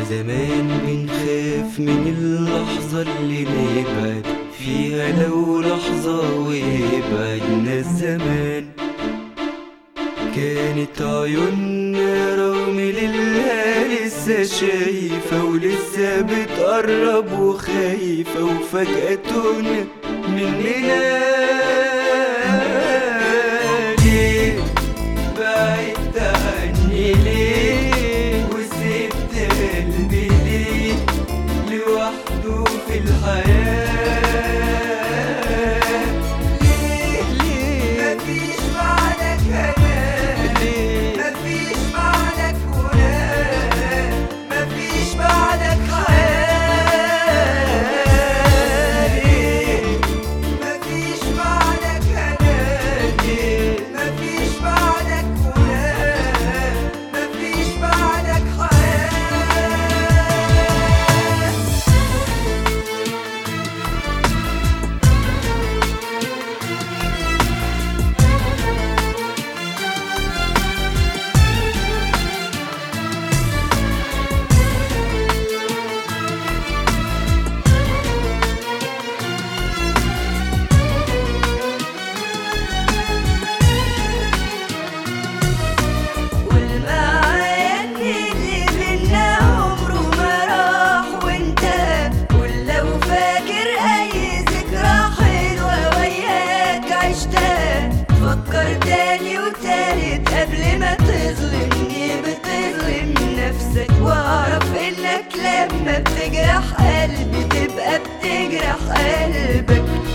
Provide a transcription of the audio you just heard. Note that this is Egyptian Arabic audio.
زمان بنخاف من اللحظة اللي نبعد فيها لو لحظة ويبعدنا الزمان كانت عيوننا رغم لله لسه شايفة ولسه بتقرب وخايفة وفجأة تهنا مننا ليه بعدت عني ليه وسبت قلبي ليه لوحده في الحياة ليه ليه مفيش بعدك أمان ليه مفيش بعدك هناك مفيش بعدك حياة مفيش بعدك أمان مفيش بعدك هناك مفيش بعدك حياة قول معايا ان اللي بينا عمره ما راح وانت قول لو فاكر اي ذكرى حلوه وياك عشتها فكر تاني وتالت قبل ما تظلمني بتظلم نفسك واعرف انك لما بتجرح قلبي تبقى بتجرح قلبك